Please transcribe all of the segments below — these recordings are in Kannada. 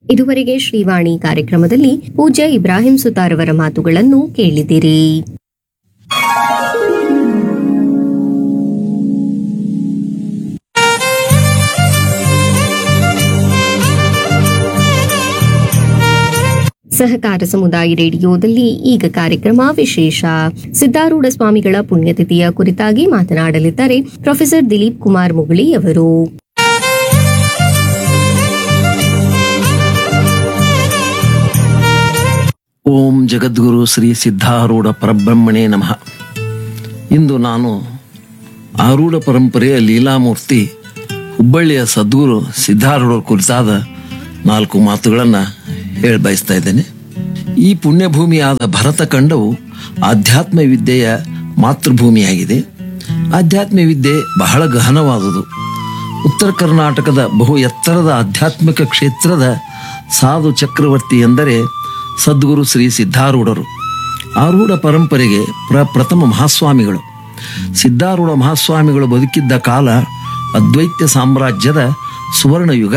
ಇದುವರೆಗೆ ಶ್ರೀವಾಣಿ ಕಾರ್ಯಕ್ರಮದಲ್ಲಿ ಪೂಜ್ಯ ಇಬ್ರಾಹಿಂ ಸುತಾರವರ ಮಾತುಗಳನ್ನು ಕೇಳಿದಿರಿ ಸಹಕಾರ ಸಮುದಾಯ ರೇಡಿಯೋದಲ್ಲಿ ಈಗ ಕಾರ್ಯಕ್ರಮ ವಿಶೇಷ ಸಿದ್ದಾರೂಢ ಸ್ವಾಮಿಗಳ ಪುಣ್ಯತಿಥಿಯ ಕುರಿತಾಗಿ ಮಾತನಾಡಲಿದ್ದಾರೆ ಪ್ರೊಫೆಸರ್ ದಿಲೀಪ್ ಕುಮಾರ್ ಮುಗಳಿ ಅವರು ಓಂ ಜಗದ್ಗುರು ಶ್ರೀ ಸಿದ್ಧಾರೂಢ ಪರಬ್ರಹ್ಮಣೇ ನಮಃ ಇಂದು ನಾನು ಆರೂಢ ಪರಂಪರೆಯ ಲೀಲಾಮೂರ್ತಿ ಹುಬ್ಬಳ್ಳಿಯ ಸದ್ಗುರು ಸಿದ್ಧಾರೂಢರ ಕುರಿತಾದ ನಾಲ್ಕು ಮಾತುಗಳನ್ನು ಹೇಳಿ ಬಯಸ್ತಾ ಇದ್ದೇನೆ ಈ ಪುಣ್ಯಭೂಮಿಯಾದ ಭರತ ಖಂಡವು ಆಧ್ಯಾತ್ಮ ವಿದ್ಯೆಯ ಮಾತೃಭೂಮಿಯಾಗಿದೆ ಆಧ್ಯಾತ್ಮ ವಿದ್ಯೆ ಬಹಳ ಗಹನವಾದುದು ಉತ್ತರ ಕರ್ನಾಟಕದ ಬಹು ಎತ್ತರದ ಆಧ್ಯಾತ್ಮಿಕ ಕ್ಷೇತ್ರದ ಸಾಧು ಚಕ್ರವರ್ತಿ ಎಂದರೆ ಸದ್ಗುರು ಶ್ರೀ ಸಿದ್ಧಾರೂಢರು ಆರೂಢ ಪರಂಪರೆಗೆ ಪ್ರ ಪ್ರಥಮ ಮಹಾಸ್ವಾಮಿಗಳು ಸಿದ್ಧಾರೂಢ ಮಹಾಸ್ವಾಮಿಗಳು ಬದುಕಿದ್ದ ಕಾಲ ಅದ್ವೈತ್ಯ ಸಾಮ್ರಾಜ್ಯದ ಸುವರ್ಣ ಯುಗ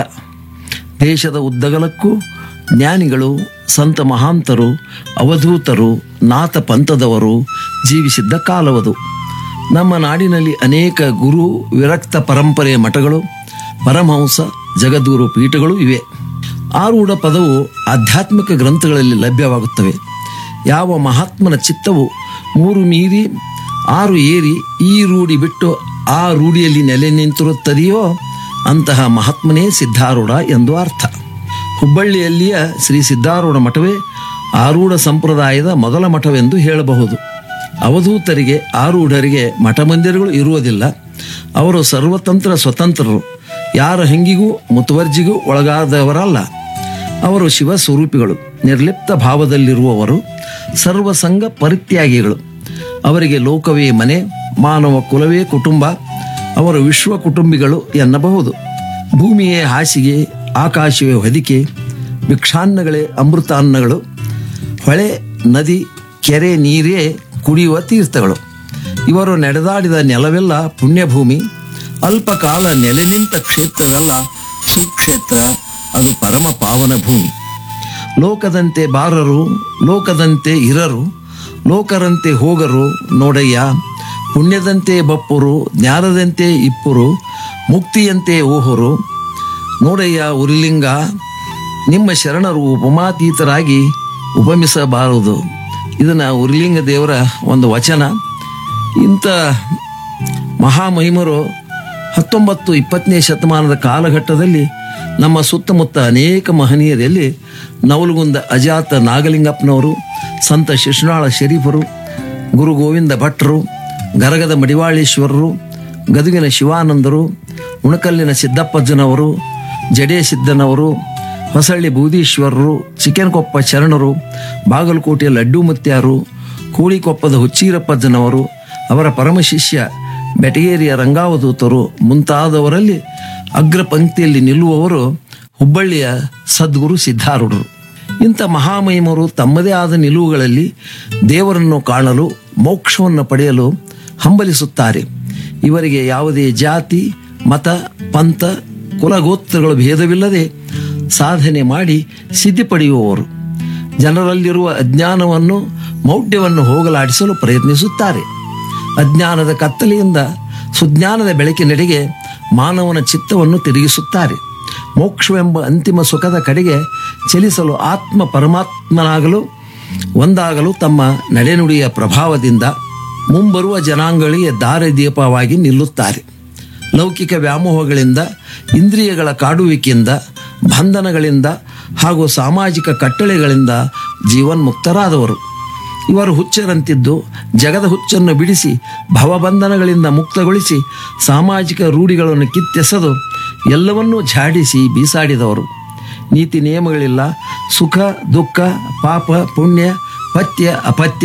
ದೇಶದ ಉದ್ದಗಲಕ್ಕೂ ಜ್ಞಾನಿಗಳು ಸಂತ ಮಹಾಂತರು ಅವಧೂತರು ನಾಥ ಪಂಥದವರು ಜೀವಿಸಿದ್ದ ಕಾಲವದು ನಮ್ಮ ನಾಡಿನಲ್ಲಿ ಅನೇಕ ಗುರು ವಿರಕ್ತ ಪರಂಪರೆಯ ಮಠಗಳು ಪರಮಹಂಸ ಜಗದ್ಗುರು ಪೀಠಗಳು ಇವೆ ಆರೂಢ ಪದವು ಆಧ್ಯಾತ್ಮಿಕ ಗ್ರಂಥಗಳಲ್ಲಿ ಲಭ್ಯವಾಗುತ್ತವೆ ಯಾವ ಮಹಾತ್ಮನ ಚಿತ್ತವು ಮೂರು ಮೀರಿ ಆರು ಏರಿ ಈ ರೂಢಿ ಬಿಟ್ಟು ಆ ರೂಢಿಯಲ್ಲಿ ನೆಲೆ ನಿಂತಿರುತ್ತದೆಯೋ ಅಂತಹ ಮಹಾತ್ಮನೇ ಸಿದ್ಧಾರೂಢ ಎಂದು ಅರ್ಥ ಹುಬ್ಬಳ್ಳಿಯಲ್ಲಿಯ ಶ್ರೀ ಸಿದ್ಧಾರೂಢ ಮಠವೇ ಆರೂಢ ಸಂಪ್ರದಾಯದ ಮೊದಲ ಮಠವೆಂದು ಹೇಳಬಹುದು ಅವಧೂತರಿಗೆ ಆರೂಢರಿಗೆ ಮಠ ಮಂದಿರಗಳು ಇರುವುದಿಲ್ಲ ಅವರು ಸರ್ವತಂತ್ರ ಸ್ವತಂತ್ರರು ಯಾರ ಹಂಗಿಗೂ ಮುತುವರ್ಜಿಗೂ ಒಳಗಾದವರಲ್ಲ ಅವರು ಶಿವ ಸ್ವರೂಪಿಗಳು ನಿರ್ಲಿಪ್ತ ಭಾವದಲ್ಲಿರುವವರು ಸರ್ವಸಂಗ ಪರಿತ್ಯಾಗಿಗಳು ಅವರಿಗೆ ಲೋಕವೇ ಮನೆ ಮಾನವ ಕುಲವೇ ಕುಟುಂಬ ಅವರು ವಿಶ್ವ ಕುಟುಂಬಿಗಳು ಎನ್ನಬಹುದು ಭೂಮಿಯೇ ಹಾಸಿಗೆ ಆಕಾಶವೇ ಹೊದಿಕೆ ಭಿಕ್ಷಾನ್ನಗಳೇ ಅಮೃತಾನ್ನಗಳು ಹೊಳೆ ನದಿ ಕೆರೆ ನೀರೇ ಕುಡಿಯುವ ತೀರ್ಥಗಳು ಇವರು ನಡೆದಾಡಿದ ನೆಲವೆಲ್ಲ ಪುಣ್ಯಭೂಮಿ ಅಲ್ಪ ಕಾಲ ನೆಲೆ ನಿಂತ ಕ್ಷೇತ್ರವೆಲ್ಲ ಸುಕ್ಷೇತ್ರ ಅದು ಪರಮ ಪಾವನ ಭೂಮಿ ಲೋಕದಂತೆ ಬಾರರು ಲೋಕದಂತೆ ಇರರು ಲೋಕರಂತೆ ಹೋಗರು ನೋಡಯ್ಯ ಪುಣ್ಯದಂತೆ ಬಪ್ಪರು ಜ್ಞಾನದಂತೆ ಇಪ್ಪರು ಮುಕ್ತಿಯಂತೆ ಓಹರು ನೋಡಯ್ಯ ಉರಿಲಿಂಗ ನಿಮ್ಮ ಶರಣರು ಉಪಮಾತೀತರಾಗಿ ಉಪಮಿಸಬಾರದು ಇದನ್ನು ಉರಿಲಿಂಗ ದೇವರ ಒಂದು ವಚನ ಇಂಥ ಮಹಾಮಹಿಮರು ಹತ್ತೊಂಬತ್ತು ಇಪ್ಪತ್ತನೇ ಶತಮಾನದ ಕಾಲಘಟ್ಟದಲ್ಲಿ ನಮ್ಮ ಸುತ್ತಮುತ್ತ ಅನೇಕ ಮಹನೀಯರಲ್ಲಿ ನವಲಗುಂದ ಅಜಾತ ನಾಗಲಿಂಗಪ್ಪನವರು ಸಂತ ಶಿಶುನಾಳ ಶರೀಫರು ಗುರು ಗೋವಿಂದ ಭಟ್ರು ಗರಗದ ಮಡಿವಾಳೇಶ್ವರರು ಗದುಗಿನ ಶಿವಾನಂದರು ಉಣಕಲ್ಲಿನ ಸಿದ್ದಪ್ಪಜ್ಜನವರು ಜಡೇ ಸಿದ್ದನವರು ಹೊಸಳ್ಳಿ ಬೂದೀಶ್ವರರು ಚಿಕ್ಕನಕೊಪ್ಪ ಶರಣರು ಬಾಗಲಕೋಟೆಯ ಲಡ್ಡು ಮುತ್ಯಾರು ಕೂಳಿಕೊಪ್ಪದ ಹುಚ್ಚೀರಪ್ಪಜ್ಜನವರು ಅವರ ಪರಮ ಶಿಷ್ಯ ಬೆಟಗೇರಿಯ ರಂಗಾವಧೂತರು ಮುಂತಾದವರಲ್ಲಿ ಅಗ್ರ ಪಂಕ್ತಿಯಲ್ಲಿ ನಿಲ್ಲುವವರು ಹುಬ್ಬಳ್ಳಿಯ ಸದ್ಗುರು ಸಿದ್ಧಾರೂಢರು ಇಂಥ ಮಹಾಮಹಿಮರು ತಮ್ಮದೇ ಆದ ನಿಲುವುಗಳಲ್ಲಿ ದೇವರನ್ನು ಕಾಣಲು ಮೋಕ್ಷವನ್ನು ಪಡೆಯಲು ಹಂಬಲಿಸುತ್ತಾರೆ ಇವರಿಗೆ ಯಾವುದೇ ಜಾತಿ ಮತ ಪಂಥ ಕುಲಗೋತ್ರಗಳ ಭೇದವಿಲ್ಲದೆ ಸಾಧನೆ ಮಾಡಿ ಸಿದ್ಧಿ ಪಡೆಯುವವರು ಜನರಲ್ಲಿರುವ ಅಜ್ಞಾನವನ್ನು ಮೌಢ್ಯವನ್ನು ಹೋಗಲಾಡಿಸಲು ಪ್ರಯತ್ನಿಸುತ್ತಾರೆ ಅಜ್ಞಾನದ ಕತ್ತಲೆಯಿಂದ ಸುಜ್ಞಾನದ ಬೆಳಕಿನೆಡೆಗೆ ಮಾನವನ ಚಿತ್ತವನ್ನು ತಿರುಗಿಸುತ್ತಾರೆ ಮೋಕ್ಷವೆಂಬ ಅಂತಿಮ ಸುಖದ ಕಡೆಗೆ ಚಲಿಸಲು ಆತ್ಮ ಪರಮಾತ್ಮನಾಗಲು ಒಂದಾಗಲು ತಮ್ಮ ನಡೆನುಡಿಯ ಪ್ರಭಾವದಿಂದ ಮುಂಬರುವ ಜನಾಂಗಗಳಿಗೆ ದಾರಿದೀಪವಾಗಿ ನಿಲ್ಲುತ್ತಾರೆ ಲೌಕಿಕ ವ್ಯಾಮೋಹಗಳಿಂದ ಇಂದ್ರಿಯಗಳ ಕಾಡುವಿಕೆಯಿಂದ ಬಂಧನಗಳಿಂದ ಹಾಗೂ ಸಾಮಾಜಿಕ ಕಟ್ಟಳೆಗಳಿಂದ ಜೀವನ್ಮುಕ್ತರಾದವರು ಇವರು ಹುಚ್ಚರಂತಿದ್ದು ಜಗದ ಹುಚ್ಚನ್ನು ಬಿಡಿಸಿ ಭವಬಂಧನಗಳಿಂದ ಮುಕ್ತಗೊಳಿಸಿ ಸಾಮಾಜಿಕ ರೂಢಿಗಳನ್ನು ಕಿತ್ತೆಸೆದು ಎಲ್ಲವನ್ನೂ ಝಾಡಿಸಿ ಬೀಸಾಡಿದವರು ನೀತಿ ನಿಯಮಗಳಿಲ್ಲ ಸುಖ ದುಃಖ ಪಾಪ ಪುಣ್ಯ ಪಥ್ಯ ಅಪತ್ಯ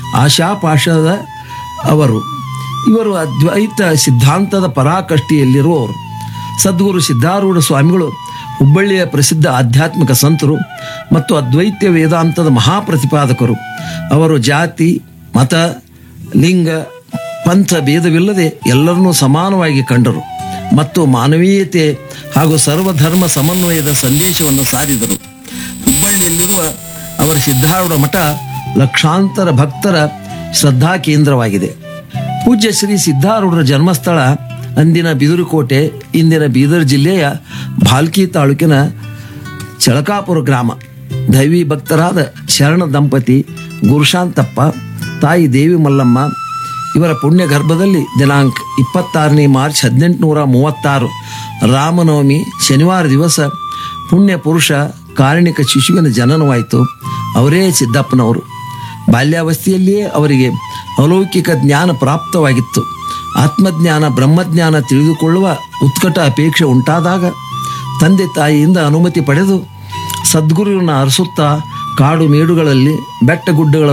ಆಶಾಪಾಶದ ಅವರು ಇವರು ಅದ್ವೈತ ಸಿದ್ಧಾಂತದ ಪರಾಕಷ್ಟಿಯಲ್ಲಿರುವವರು ಸದ್ಗುರು ಸಿದ್ಧಾರೂಢ ಸ್ವಾಮಿಗಳು ಹುಬ್ಬಳ್ಳಿಯ ಪ್ರಸಿದ್ಧ ಆಧ್ಯಾತ್ಮಿಕ ಸಂತರು ಮತ್ತು ಅದ್ವೈತ ವೇದಾಂತದ ಮಹಾಪ್ರತಿಪಾದಕರು ಅವರು ಜಾತಿ ಮತ ಲಿಂಗ ಪಂಥ ಭೇದವಿಲ್ಲದೆ ಎಲ್ಲರನ್ನೂ ಸಮಾನವಾಗಿ ಕಂಡರು ಮತ್ತು ಮಾನವೀಯತೆ ಹಾಗೂ ಸರ್ವಧರ್ಮ ಸಮನ್ವಯದ ಸಂದೇಶವನ್ನು ಸಾರಿದರು ಹುಬ್ಬಳ್ಳಿಯಲ್ಲಿರುವ ಅವರ ಸಿದ್ಧಾರೂಢ ಮಠ ಲಕ್ಷಾಂತರ ಭಕ್ತರ ಶ್ರದ್ಧಾ ಕೇಂದ್ರವಾಗಿದೆ ಪೂಜ್ಯ ಶ್ರೀ ಸಿದ್ಧಾರೂಢರ ಜನ್ಮಸ್ಥಳ ಅಂದಿನ ಬಿದುರುಕೋಟೆ ಇಂದಿನ ಬೀದರ್ ಜಿಲ್ಲೆಯ ಭಾಲ್ಕಿ ತಾಲೂಕಿನ ಚಳಕಾಪುರ ಗ್ರಾಮ ದೈವಿ ಭಕ್ತರಾದ ಶರಣ ದಂಪತಿ ಗುರುಶಾಂತಪ್ಪ ತಾಯಿ ದೇವಿ ಮಲ್ಲಮ್ಮ ಇವರ ಪುಣ್ಯ ಗರ್ಭದಲ್ಲಿ ದಿನಾಂಕ ಇಪ್ಪತ್ತಾರನೇ ಮಾರ್ಚ್ ಹದಿನೆಂಟುನೂರ ಮೂವತ್ತಾರು ರಾಮನವಮಿ ಶನಿವಾರ ದಿವಸ ಪುಣ್ಯ ಪುರುಷ ಕಾರಣಿಕ ಶಿಶುವಿನ ಜನನವಾಯಿತು ಅವರೇ ಸಿದ್ದಪ್ಪನವರು ಬಾಲ್ಯಾವಸ್ಥೆಯಲ್ಲಿಯೇ ಅವರಿಗೆ ಅಲೌಕಿಕ ಜ್ಞಾನ ಪ್ರಾಪ್ತವಾಗಿತ್ತು ಆತ್ಮಜ್ಞಾನ ಬ್ರಹ್ಮಜ್ಞಾನ ತಿಳಿದುಕೊಳ್ಳುವ ಉತ್ಕಟ ಅಪೇಕ್ಷೆ ಉಂಟಾದಾಗ ತಂದೆ ತಾಯಿಯಿಂದ ಅನುಮತಿ ಪಡೆದು ಸದ್ಗುರುವಿನ ಅರಸುತ್ತಾ ಕಾಡು ಮೇಡುಗಳಲ್ಲಿ ಬೆಟ್ಟ ಗುಡ್ಡಗಳ